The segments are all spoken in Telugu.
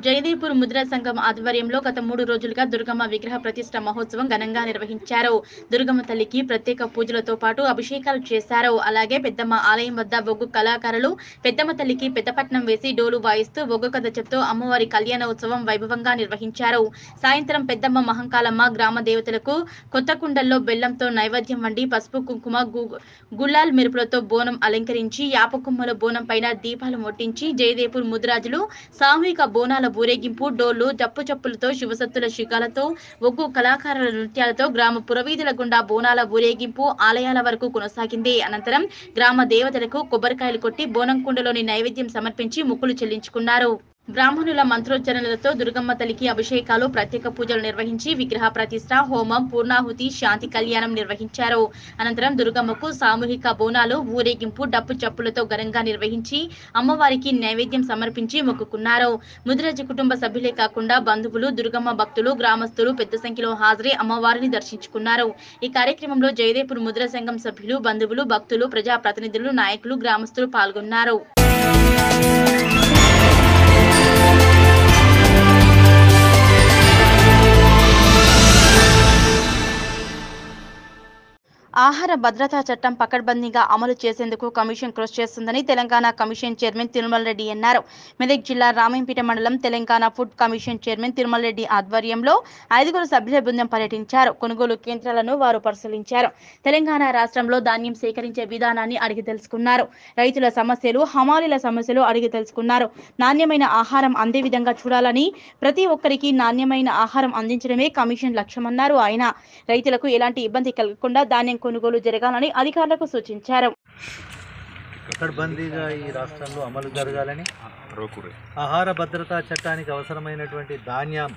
జయదేపూర్ ముద్రా సంఘం ఆధ్వర్యంలో గత మూడు రోజులుగా దుర్గమ్మ విగ్రహ ప్రతిష్ట మహోత్సవం ఘనంగా నిర్వహించారు దుర్గమ్మ తల్లికి ప్రత్యేక పూజలతో పాటు అభిషేకాలు చేశారు అలాగే పెద్దమ్మ ఆలయం వద్ద బొగ్గు కళాకారులు పెద్దమ్మ తల్లికి పెద్దపట్నం వేసి డోలు వాయిస్తూ బొగ్గు కథ చెప్తూ అమ్మవారి కళ్యాణ ఉత్సవం వైభవంగా నిర్వహించారు సాయంత్రం పెద్దమ్మ మహంకాలమ్మ గ్రామ దేవతలకు కొత్త కుండల్లో బెల్లంతో నైవేద్యం వండి పసుపు కుంకుమ గు- గులాల్ మెరుపులతో బోనం అలంకరించి యాపకుమ్మల బోనం పైన దీపాలు ముట్టించి జయదేపూర్ ముద్రాజులు సామూహిక బోనాల ఊరేగింపు డోళ్లు డప్పు చప్పులతో శివసత్తుల శిఖాలతో ఒగ్గు కళాకారుల నృత్యాలతో గ్రామ పురవీధుల గుండా బోనాల ఊరేగింపు ఆలయాల వరకు కొనసాగింది అనంతరం గ్రామ దేవతలకు కొబ్బరికాయలు కొట్టి బోనం కుండలోని నైవేద్యం సమర్పించి ముక్కులు చెల్లించుకున్నారు బ్రాహ్మణుల మంత్రోచ్చరణలతో దుర్గమ్మ తల్లికి అభిషేకాలు ప్రత్యేక పూజలు నిర్వహించి విగ్రహ ప్రతిష్ట హోమం పూర్ణాహుతి శాంతి కళ్యాణం నిర్వహించారు అనంతరం దుర్గమ్మకు సామూహిక బోనాలు ఊరేగింపు డప్పు చప్పులతో ఘనంగా నిర్వహించి అమ్మవారికి నైవేద్యం సమర్పించి మొక్కుకున్నారు ముదిరాజు కుటుంబ సభ్యులే కాకుండా బంధువులు దుర్గమ్మ భక్తులు గ్రామస్తులు పెద్ద సంఖ్యలో హాజరై అమ్మవారిని దర్శించుకున్నారు ఈ కార్యక్రమంలో జయదేపూర్ ముద్ర సంఘం సభ్యులు బంధువులు భక్తులు ప్రజా ప్రతినిధులు నాయకులు గ్రామస్తులు పాల్గొన్నారు ఆహార భద్రతా చట్టం పకడ్బందీగా అమలు చేసేందుకు కమిషన్ కృషి చేస్తుందని తెలంగాణ కమిషన్ చైర్మన్ తిరుమల రెడ్డి అన్నారు మెదక్ జిల్లా రామంపేట మండలం Telangana food commission chairman Tirumala Reddy ఆధ్వర్యంలో ఐదుగురు సభ్యుల బృందం పర్యటించారు కొనుగోలు కేంద్రాలను వారు పరిశీలించారు తెలంగాణ రాష్ట్రంలో ధాన్యం సేకరించే విధానాన్ని అడిగి తెలుసుకున్నారు రైతుల సమస్యలు హమాలీల సమస్యలు అడిగి తెలుసుకున్నారు నాణ్యమైన ఆహారం అందే విధంగా చూడాలని ప్రతి ఒక్కరికి నాణ్యమైన ఆహారం అందించడమే కమిషన్ లక్ష్యమన్నారు ఆయన రైతులకు ఎలాంటి ఇబ్బంది కలగకుండా ధాన్యం కొనుగోలు జరగాలని అధికారులకు సూచించారు పకడ్బందీగా ఈ రాష్ట్రంలో అమలు జరగాలని ఆహార భద్రతా చట్టానికి అవసరమైనటువంటి ధాన్యం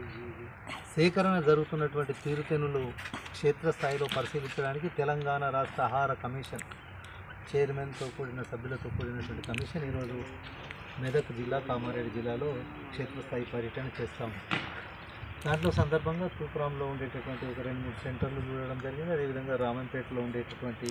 సేకరణ జరుగుతున్నటువంటి తీరుతెన్నులు క్షేత్రస్థాయిలో పరిశీలించడానికి తెలంగాణ రాష్ట్ర ఆహార కమిషన్ చైర్మన్తో కూడిన సభ్యులతో కూడినటువంటి కమిషన్ ఈరోజు మెదక్ జిల్లా కామారెడ్డి జిల్లాలో క్షేత్రస్థాయి పర్యటన చేస్తాము దాంట్లో సందర్భంగా తూపురాంలో ఉండేటటువంటి ఒక రెండు మూడు సెంటర్లు చూడడం జరిగింది అదేవిధంగా రామంపేటలో ఉండేటటువంటి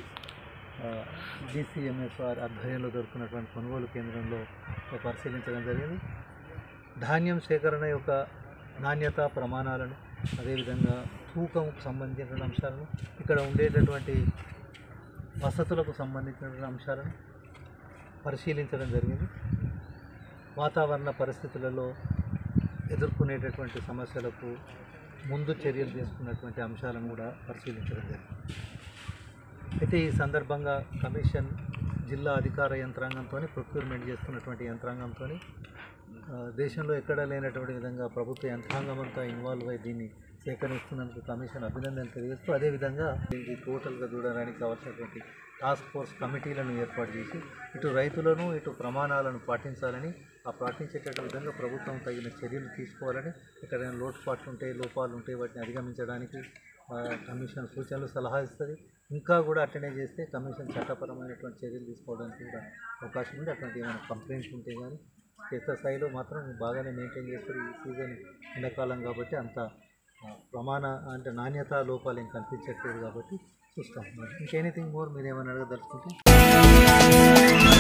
డిసిఎంఎస్ఆర్ ఆధ్వర్యంలో దొరుకుతున్నటువంటి కొనుగోలు కేంద్రంలో పరిశీలించడం జరిగింది ధాన్యం సేకరణ యొక్క నాణ్యత ప్రమాణాలను అదేవిధంగా తూకంకు సంబంధించిన అంశాలను ఇక్కడ ఉండేటటువంటి వసతులకు సంబంధించినటువంటి అంశాలను పరిశీలించడం జరిగింది వాతావరణ పరిస్థితులలో ఎదుర్కొనేటటువంటి సమస్యలకు ముందు చర్యలు తీసుకున్నటువంటి అంశాలను కూడా పరిశీలించడం జరిగింది అయితే ఈ సందర్భంగా కమిషన్ జిల్లా అధికార యంత్రాంగంతో ప్రొక్యూర్మెంట్ చేస్తున్నటువంటి యంత్రాంగంతో దేశంలో ఎక్కడా లేనటువంటి విధంగా ప్రభుత్వ యంత్రాంగం అంతా ఇన్వాల్వ్ అయి దీన్ని సేకరిస్తున్నందుకు కమిషన్ అభినందనలు తెలియజేస్తూ అదేవిధంగా దీనికి టోటల్గా చూడడానికి కావాల్సినటువంటి టాస్క్ ఫోర్స్ కమిటీలను ఏర్పాటు చేసి ఇటు రైతులను ఇటు ప్రమాణాలను పాటించాలని ఆ పాటించేటటువంటి విధంగా ప్రభుత్వం తగిన చర్యలు తీసుకోవాలని ఎక్కడైనా లోటుపాట్లు ఉంటే లోపాలు ఉంటే వాటిని అధిగమించడానికి ఆ, కమిషన్ సూచనలు సలహా ఇస్తుంది ఇంకా కూడా అటెండ్ చేస్తే కమిషన్ చట్టపరమైనటువంటి చర్యలు తీసుకోవడానికి కూడా అవకాశం ఉంది అటువంటి ఏమైనా కంప్లైంట్స్ ఉంటే కానీ క్షేత్ర స్థాయిలో మాత్రం బాగానే మెయింటైన్ చేస్తారు ఈ సీజన్ ఎండాకాలం కాబట్టి అంత ఆ, ప్రమాణ అంటే నాణ్యత లోపాలు ఏం కనిపించట్లేదు కాబట్టి చూస్తాం ఇంకెనీథింగ్ మోర్ మీరు ఏమైనా అడగదలుచుకుంటే